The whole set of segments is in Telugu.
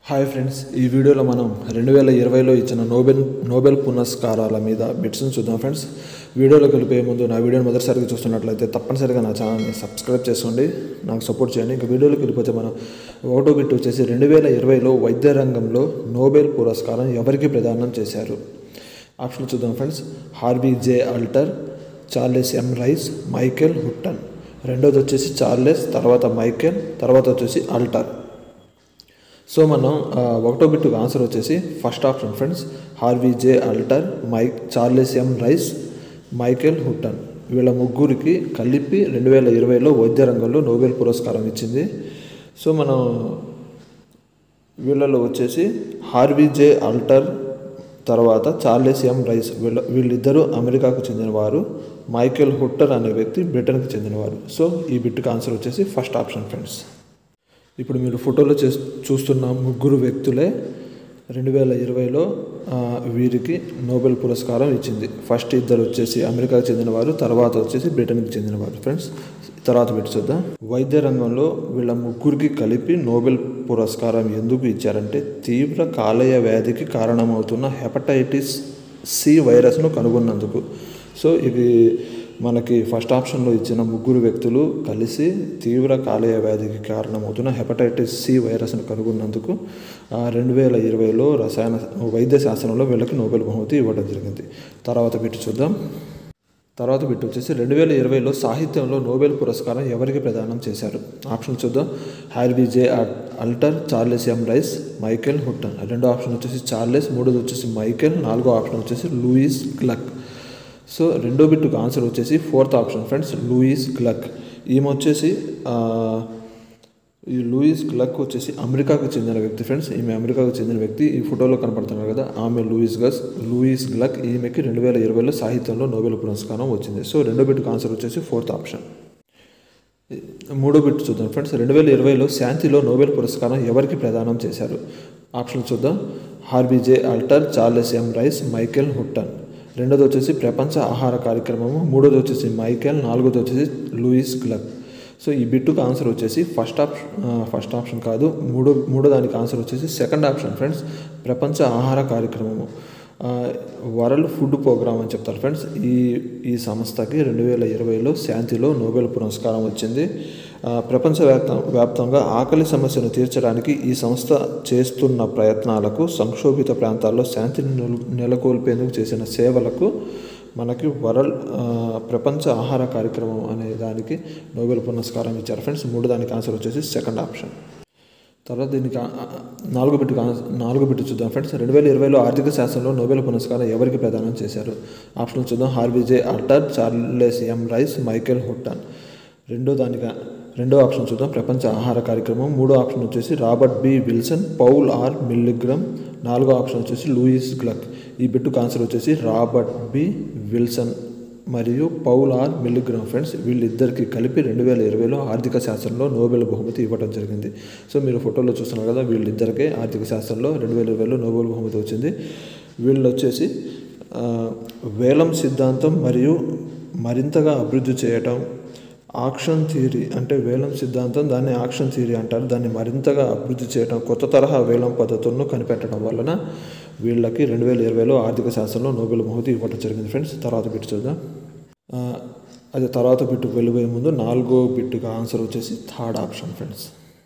హాయ్ ఫ్రెండ్స్ ఈ వీడియోలో మనం రెండు వేల ఇరవైలో ఇచ్చిన నోబెల్ నోబెల్ పురస్కారాల మీద బిట్స్ని చూద్దాం ఫ్రెండ్స్ వీడియోలోకి వెళ్ళిపోయే ముందు నా వీడియోని మొదటిసారిగా చూస్తున్నట్లయితే తప్పనిసరిగా నా ఛానల్ని సబ్స్క్రైబ్ చేసుకోండి నాకు సపోర్ట్ చేయండి ఇంకా వీడియోలోకి వెళ్ళిపోతే మనం ఒకటో బిట్ వచ్చేసి రెండు వేల ఇరవైలో వైద్య రంగంలో నోబెల్ పురస్కారం ఎవరికి ప్రదానం చేశారు ఆప్షన్ చూద్దాం friends Harvey J Alter Charles M Rice Michael Houghton రెండోది వచ్చేసి చార్లెస్ తర్వాత మైకేల్ తర్వాత వచ్చేసి అల్టర్ సో మనం ఆ, ఒకటో బిట్టుకు ఆన్సర్ వచ్చేసి first option friends Harvey J Alter Mike Charles M Rice Michael Houghton వీళ్ళ ముగ్గురికి కలిపి రెండు వేల ఇరవైలో వైద్య రంగంలో నోబెల్ పురస్కారం ఇచ్చింది సో మనం వీళ్ళలో వచ్చేసి హార్వీ జే అల్టర్ తర్వాత చార్లెస్ ఎం రైస్ వీళ్ళ వీళ్ళిద్దరూ అమెరికాకు చెందినవారు మైకేల్ హుట్టర్ అనే వ్యక్తి బ్రిటన్కి చెందినవారు సో ఈ బిట్టుకు ఆన్సర్ వచ్చేసి ఫస్ట్ ఆప్షన్ ఫ్రెండ్స్ ఇప్పుడు మీరు ఫోటోలో చే చూస్తున్న ముగ్గురు వ్యక్తులే రెండు వేల ఇరవైలో వీరికి నోబెల్ పురస్కారం ఇచ్చింది ఫస్ట్ ఇద్దరు వచ్చేసి అమెరికాకు చెందినవారు తర్వాత వచ్చేసి బ్రిటన్కి చెందినవారు ఫ్రెండ్స్ తర్వాత పెట్టి చూద్దాం వైద్య రంగంలో వీళ్ళ ముగ్గురికి కలిపి నోబెల్ పురస్కారం ఎందుకు ఇచ్చారంటే తీవ్ర కాలేయ వ్యాధికి కారణమవుతున్న హెపటైటిస్ సి వైరస్ను కనుగొన్నందుకు సో ఇది మనకి ఫస్ట్ ఆప్షన్లో ఇచ్చిన ముగ్గురు వ్యక్తులు కలిసి తీవ్ర కాలేయ వ్యాధికి కారణమవుతున్న హెపటైటిస్ సి వైరస్ను కనుగొన్నందుకు రెండు వేల ఇరవైలో రసాయన వైద్య శాస్త్రంలో వీళ్ళకి నోబెల్ బహుమతి ఇవ్వడం జరిగింది తర్వాత పెట్టి చూద్దాం తర్వాత బిట్ వచ్చేసి రెండు వేల ఇరవైలో సాహిత్యంలో నోబెల్ పురస్కారం ఎవరికి ప్రదానం చేశారు ఆప్షన్ చూద్దాం Harvey J Alter Charles M Rice Michael Houghton రెండో ఆప్షన్ వచ్చేసి చార్లెస్ మూడోది వచ్చేసి మైకేల్ నాలుగో ఆప్షన్ వచ్చేసి లూయిస్ గ్లక్ సో రెండో బిట్టుకు ఆన్సర్ వచ్చేసి fourth option friends Louise Gluck ఈమె వచ్చేసి ఆ, ఈ లూయిస్ గ్లక్ వచ్చేసి అమెరికాకు చెందిన వ్యక్తి ఫ్రెండ్స్ ఈమె అమెరికాకు చెందిన వ్యక్తి ఈ ఫోటోలో కనపడుతున్నారు కదా ఆమె లూయిస్ గస్ లూయిస్ గ్లక్ ఈమెకి రెండు వేల ఇరవైలో సాహిత్యంలో నోబెల్ పురస్కారం వచ్చింది సో రెండో బిట్టుకు ఆన్సర్ వచ్చేసి ఫోర్త్ ఆప్షన్ మూడో బిట్ చూద్దాం ఫ్రెండ్స్ రెండు వేల ఇరవైలో శాంతిలో నోబెల్ పురస్కారం ఎవరికి ప్రదానం చేశారు ఆప్షన్ చూద్దాం Harvey J Alter Charles M Rice Michael Houghton రెండోది వచ్చేసి ప్రపంచ ఆహార కార్యక్రమము మూడోది వచ్చేసి మైకేల్ నాలుగోది వచ్చేసి లూయిస్ గ్లక్ సో ఈ బిట్టుకు ఆన్సర్ వచ్చేసి ఫస్ట్ ఆప్షన్ ఫస్ట్ ఆప్షన్ కాదు మూడో మూడో దానికి ఆన్సర్ వచ్చేసి సెకండ్ ఆప్షన్ ఫ్రెండ్స్ ప్రపంచ ఆహార కార్యక్రమము ఆ, వరల్డ్ ఫుడ్ ప్రోగ్రామ్ అని చెప్తారు ఫ్రెండ్స్ ఈ ఈ సంస్థకి రెండు వేల ఇరవైలో శాంతిలో నోబెల్ పురస్కారం వచ్చింది ఆ, ప్రపంచవ్యాప్త వ్యాప్తంగా ఆకలి సమస్యను తీర్చడానికి ఈ సంస్థ చేస్తున్న ప్రయత్నాలకు సంక్షోభిత ప్రాంతాల్లో శాంతిని నెల నెలకొల్పేందుకు చేసిన సేవలకు మనకి వరల్డ్ ఆ, ప్రపంచ ఆహార కార్యక్రమం అనే దానికి నోబెల్ పురస్కారం ఇచ్చారు ఫ్రెండ్స్ మూడు దానికి ఆన్సర్ వచ్చేసి సెకండ్ ఆప్షన్ తర్వాత దీనికి ఆ- ఆ- నాలుగు బిట్టు నాలుగు బిట్టు చూద్దాం ఫ్రెండ్స్ రెండు వేల ఇరవైలో ఆర్థిక శాస్త్రంలో నోబెల్ పురస్కారం ఎవరికి ప్రదానం చేశారు ఆప్షన్ చూద్దాం Harvey J Alter Charles M Rice Michael Houghton రెండో దానికి రెండో ఆప్షన్ చూద్దాం ప్రపంచ ఆహార కార్యక్రమం మూడో ఆప్షన్ వచ్చేసి Robert B Wilson Paul R Milgrom నాలుగో ఆప్షన్ వచ్చేసి లూయిస్ గ్లక్ ఈ బిట్టుకు ఆన్సర్ వచ్చేసి రాబర్ట్ బి విల్సన్ మరియు పౌల్ ఆర్ మిల్లిగ్రామ్ ఫ్రెండ్స్ వీళ్ళిద్దరికి కలిపి రెండు వేల ఇరవైలో ఆర్థిక శాస్త్రంలో నోబెల్ బహుమతి ఇవ్వడం జరిగింది సో మీరు ఫోటోలో చూస్తున్నారు కదా వీళ్ళిద్దరికే ఆర్థిక శాస్త్రంలో రెండు వేల ఇరవైలో నోబెల్ బహుమతి వచ్చింది వీళ్ళు వచ్చేసి ఆ, వేలం సిద్ధాంతం మరియు మరింతగా అభివృద్ధి చేయటం ఆక్షన్ థియరీ అంటే వేలం సిద్ధాంతం దాన్ని ఆక్షన్ థియరీ అంటారు దాన్ని మరింతగా అభివృద్ధి చేయడం కొత్త తరహా వేలం పద్ధతులను కనిపెట్టడం వలన వీళ్ళకి రెండు వేల ఇరవైలో ఆర్థిక శాస్త్రంలో నోబెల్ బహుమతి ఇవ్వడం జరిగింది ఫ్రెండ్స్ తర్వాత బిట్టు చూద్దాం ఆ, అదే తర్వాత బిట్టుకు వెళ్ళిపోయే ముందు నాలుగో బిట్టుగా ఆన్సర్ వచ్చేసి థర్డ్ ఆప్షన్ ఫ్రెండ్స్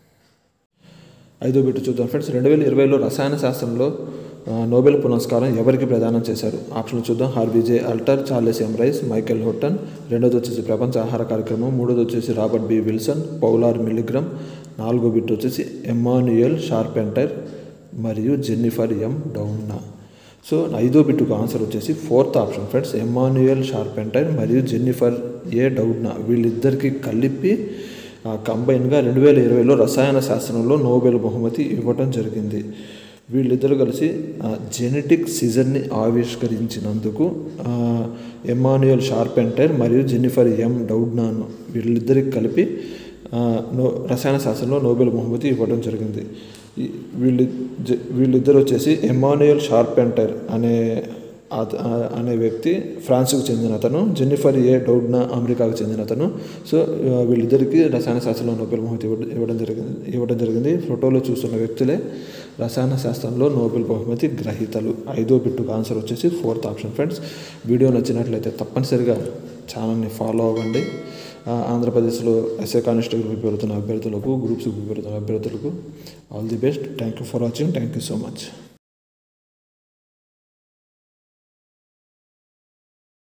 ఐదో బిట్టు చూద్దాం ఫ్రెండ్స్ రెండు వేల ఇరవైలో రసాయన శాస్త్రంలో ఆ, నోబెల్ పురస్కారం ఎవరికి ప్రదానం చేశారు ఆప్షన్లు చూద్దాం Harvey J Alter Charles M Rice Michael Houghton రెండోది వచ్చేసి ప్రపంచ ఆహార కార్యక్రమం మూడోది వచ్చేసి Robert B Wilson Paul R Milgrom నాలుగో బిట్ వచ్చేసి ఎమాన్యుయల్ షార్పెంటర్ మరియు జెన్నిఫర్ ఎం డౌన్నా సో ఐదో బిట్టుకు ఆన్సర్ వచ్చేసి fourth option friends Emmanuelle Charpentier మరియు జెన్నిఫర్ ఏ డౌడ్నా వీళ్ళిద్దరికి కలిపి ఆ, కంబైన్గా రెండు వేల ఇరవైలో రసాయన శాస్త్రంలో నోబెల్ బహుమతి ఇవ్వటం జరిగింది వీళ్ళిద్దరూ కలిసి ఆ, జెనెటిక్ సిజన్ని ఆవిష్కరించినందుకు ఆ, ఎమాన్యుయల్ షార్పెంటర్ మరియు జెన్నిఫర్ ఎం డౌడ్నాను వీళ్ళిద్దరికి కలిపి ఆ, నో రసాయన శాస్త్రంలో నోబెల్ బహుమతి ఇవ్వడం జరిగింది ఈ- వీళ్ళు జ- వీళ్ళిద్దరు వచ్చేసి ఎమాన్యుయల్ షార్పెంటర్ అనే అత- ఆ- అనే వ్యక్తి ఫ్రాన్స్కు చెందిన అతను జెన్నిఫర్ ఏ డౌడ్నా అమెరికాకు చెందిన అతను సో ఆ, వీళ్ళిద్దరికీ రసాయన శాస్త్రంలో నోబెల్ బహుమతి ఇవ్వడం ఇవ్వడం జరిగింది ఇవ్వడం జరిగింది ఫోటోలో చూస్తున్న వ్యక్తులే రసాయన శాస్త్రంలో నోబెల్ బహుమతి గ్రహీతలు ఐదో బిట్టుకు ఆన్సర్ వచ్చేసి ఫోర్త్ ఆప్షన్ ఫ్రెండ్స్ వీడియో నచ్చినట్లయితే తప్పనిసరిగా ఛానల్ని ఫాలో అవ్వండి ఆ, ఆంధ్రప్రదేశ్లో ఎస్ఏ కానిస్టేబుల్ ప్రిపేర్ అవుతున్న అభ్యర్థులకు గ్రూప్స్ ప్రిపేర్ అవుతున్న అభ్యర్థులకు all the best thank you for watching thank you so much